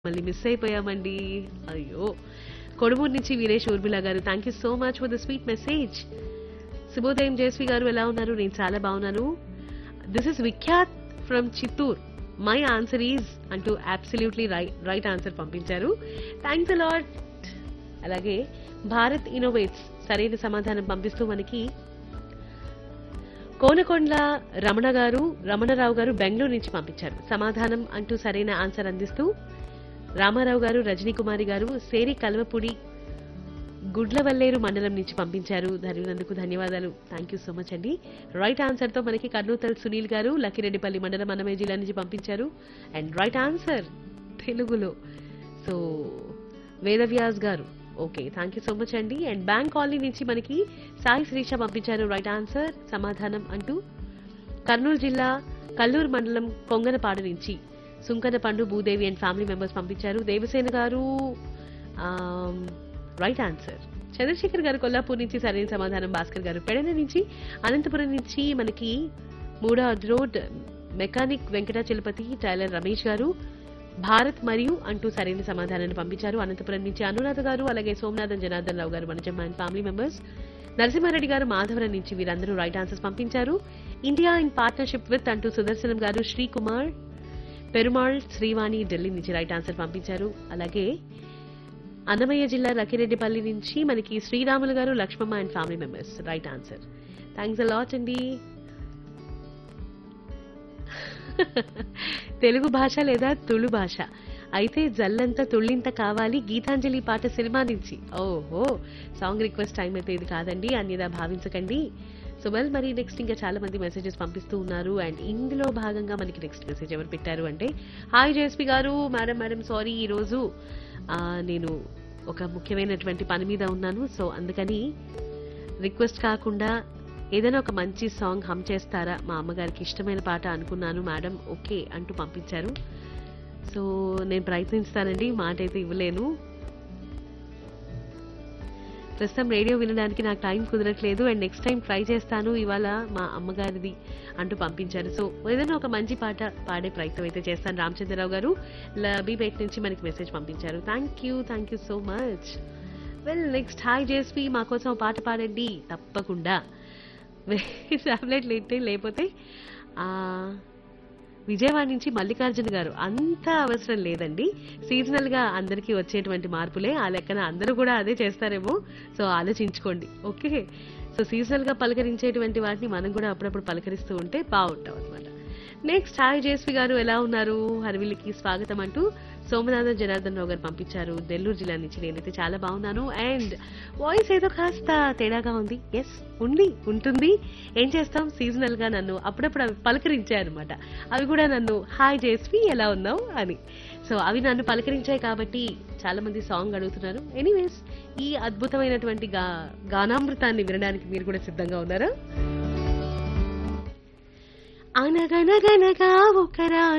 మళ్ళీ మిస్ అయిపోయామండి అయ్యో కొడుమూరు నుంచి వీరేష్ ఊర్మిళ గారు thank you so much for the sweet message శుభోదయం జయశ్రీ గారు ఎలా ఉన్నారు నేను చాలా బాగున్నాను this is Vikhyath from Chittoor my answer is అంటూ అబ్సల్యూట్లీ రైట్ ఆన్సర్ పంపించారు థ్యాంక్స్ అలాట్ అలాగే భారత్ ఇన్నోవేట్స్ సరైన సమాధానం పంపిస్తూ మనకి కోనకొండ్ల రమణ గారు రమణరావు గారు బెంగళూరు నుంచి పంపించారు సమాధానం అంటూ సరైన ఆన్సర్ అందిస్తూ రామారావు గారు రజనీ కుమారి గారు సేరి కల్వపూడి గుడ్లవల్లేరు మండలం నుంచి పంపించారు ధన్యనందుకు ధన్యవాదాలు థ్యాంక్ యూ సో మచ్ అండి రైట్ ఆన్సర్ తో మనకి కర్నూతల్ సునీల్ గారు లక్కిరెడ్డిపల్లి మండలం అన్నమయ్య జిల్లా నుంచి పంపించారు అండ్ రైట్ ఆన్సర్ తెలుగులో సో వేదవ్యాస్ గారు okay thank you so much అండి అండ్ బ్యాంక్ కాలనీ నుంచి మనకి సాయి శ్రీష పంపించారు రైట్ ఆన్సర్ సమాధానం అంటూ కర్నూలు జిల్లా కల్లూరు మండలం కొంగనపాడు నుంచి సుంకన పండు భూదేవి అండ్ ఫ్యామిలీ మెంబర్స్ పంపించారు దేవసేన గారు రైట్ ఆన్సర్ చంద్రశేఖర్ గారు కొల్లాపూర్ నుంచి సరైన సమాధానం భాస్కర్ గారు పెడన నుంచి అనంతపురం నుంచి మనకి మూడో road mechanic Venkatachalapathi tailor Ramesh గారు భారత్ మరియు అంటూ సరైన సమాధానాన్ని పంపించారు అనంతపురం నుంచి అనురాధ గారు అలాగే సోమనాథన్ జనార్దన్ రావు గారు మనజమ్మ అండ్ ఫ్యామిలీ మెంబర్స్ నరసింహారెడ్డి గారు మాధవరం నుంచి వీరందరూ రైట్ ఆన్సర్స్ పంపించారు ఇండియా ఇన్ పార్ట్నర్షిప్ విత్ అంటూ సుదర్శనం గారు శ్రీకుమార్ పెరుమాళ్ శ్రీవాణి ఢిల్లీ నుంచి రైట్ ఆన్సర్ పంపించారు అలాగే అన్నమయ్య జిల్లా రకిరెడ్డిపల్లి నుంచి మనకి శ్రీరాములు గారు Lakshmamma and family members right answer thanks a lot అండి తెలుగు భాష లేదా తుళు భాష అయితే జల్లంత తుళ్ళింత కావాలి గీతాంజలి పాట సినిమా నుంచి ఓహో సాంగ్ రిక్వెస్ట్ టైం అయితే ఇది కాదండి అన్యదా భావించకండి సో వెల్ మరి నెక్స్ట్ ఇంకా చాలా మంది మెసేజెస్ పంపిస్తూ ఉన్నారు అండ్ ఇందులో భాగంగా మనకి నెక్స్ట్ మెసేజ్ ఎవరు పెట్టారు అంటే హాయ్ జేఎస్పీ గారు మేడం మేడం సారీ ఈరోజు ఆ, నేను ఒక ముఖ్యమైనటువంటి పని మీద ఉన్నాను సో అందుకని రిక్వెస్ట్ కాకుండా ఏదైనా ఒక మంచి సాంగ్ హమ్ చేస్తారా మా అమ్మగారికి ఇష్టమైన పాట అనుకున్నాను మేడం ఓకే అంటూ పంపించారు సో నేను ప్రయత్నిస్తానండి మాట అయితే ఇవ్వలేను ప్రస్తుతం రేడియో వినడానికి నాకు టైం కుదరట్లేదు అండ్ నెక్స్ట్ టైం ట్రై చేస్తాను ఇవాళ మా అమ్మగారిది అంటూ పంపించారు సో ఏదైనా ఒక మంచి పాట పాడే ప్రయత్నం అయితే చేస్తాను రామచంద్రరావు గారు బీబేట్ నుంచి మనకి మెసేజ్ పంపించారు thank you thank you so much well next hi JSP మా కోసం ఒక పాట పాడండి తప్పకుండా టాబ్లెట్ లేటే లేకపోతే ఆ, విజయవాడ నుంచి మల్లికార్జున గారు అంత అవసరం లేదండి సీజనల్ గా అందరికీ వచ్చేటువంటి మార్పులే ఆ లెక్కన అందరూ కూడా అదే చేస్తారేమో సో ఆలోచించుకోండి ఓకే సో సీజనల్ గా పలకరించేటువంటి వాటిని మనం కూడా అప్పుడప్పుడు పలకరిస్తూ ఉంటే బాగుంటాం అనమాట నెక్స్ట్ హాయ్ జేస్వి గారు ఎలా ఉన్నారు హరివిల్లికి స్వాగతం అంటూ సోమనాథన్ జనార్దన్ రావు గారు పంపించారు నెల్లూరు జిల్లా నుంచి నేనైతే చాలా బాగున్నాను అండ్ వాయిస్ ఏదో కాస్త తేడాగా ఉంది ఎస్ ఉంది ఉంటుంది ఏం చేస్తాం సీజనల్ గా నన్ను అప్పుడప్పుడు అవి పలకరించాయి అనమాట అవి కూడా నన్ను హాయ్ జేస్వి ఎలా ఉన్నావు అని సో అవి నన్ను పలకరించాయి కాబట్టి చాలా మంది సాంగ్ అడుగుతున్నారు ఎనీవేస్ ఈ అద్భుతమైనటువంటి గా గానామృతాన్ని వినడానికి మీరు కూడా సిద్ధంగా ఉన్నారా అనగనగనగా ఒక